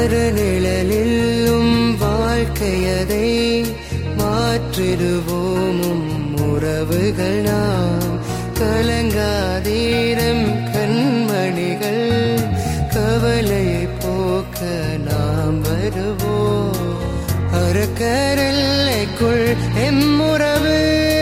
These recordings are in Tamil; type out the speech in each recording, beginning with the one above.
மறுநிழலிலும் வாழ்க்கையதை மாற்றிடுவோமும் உறவுகள் நாம் கலங்காதீரம் கண்மணிகள் கவலையை போக்க நாம் வருவோம் அறக்கரல்லைக்குள் எம்முறவு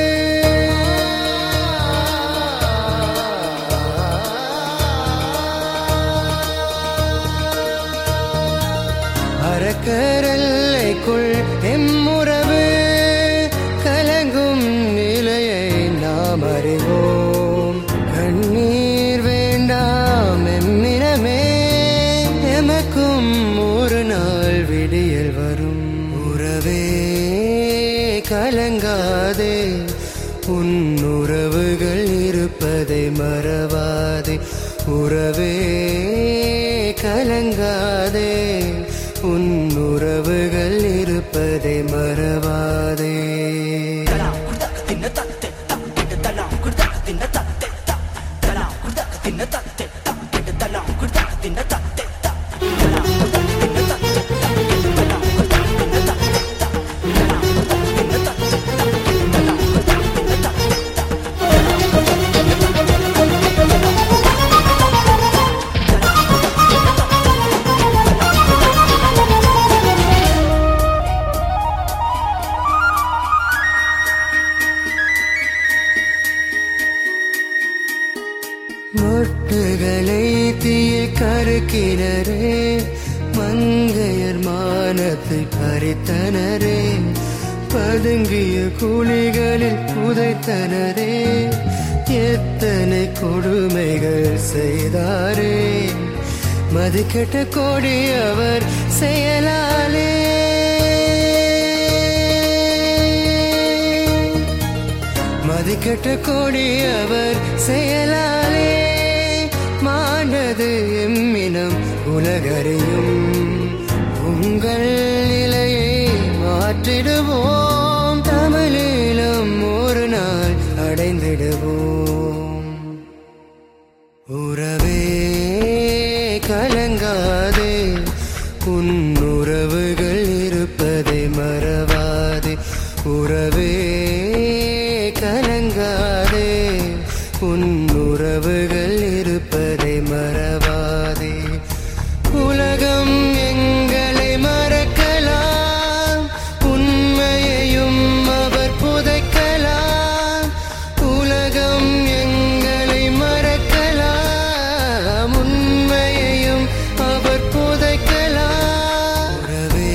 அறக்கரல்லைக்குள் எம்முறவு கலங்கும் நிலையை நாம் அறிவோம் கண்ணீர் வேண்டாம் எம்மினமே எமக்கும் ஒரு நாள் விடியல் வரும் உறவே கலங்காதே உன் உறவுகள் இருப்பதை மறவாதே உறவே கலங்காதே உன் உறவுகள் இருப்பதை மறவாதே மொட்டுகளை தீய கருக்கினரே மங்கையர் மானத்தை பறித்தனரே பதுங்கிய குழிகளில் புதைத்தனரே எத்தனை கொடுமைகள் செய்தாரே மதிக்கெட்ட கோடி அவர் செயலாலே மதிக்கட்ட கோடி அவர் செயலாலே மாண்டது எம்மினம் உலகறியும் உங்கள் நிலையை மாற்றிடுவோம் தமிழீழம் ஒரு நாள் அடைந்திடுவோம் உறவே கலங்காதே உன் உறவுகள் இருப்பதை மறவாதே உறவே கலங்காதே உன் உறவுகள் இருப்பதை மறவாதே உலகம் எங்களை மறக்கலாம் உண்மையையும் அவர் புதைக்கலாம் உலகம் எங்களை மறக்கலாம் உண்மையையும் அவர் புதைக்கலாம் உறவே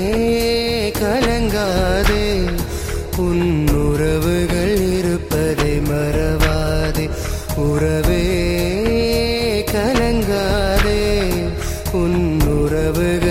கலங்காதே உன் உறவுகள் இருப்பதை மறவாதே உறவே கலங்காதே உன் உறவுகள்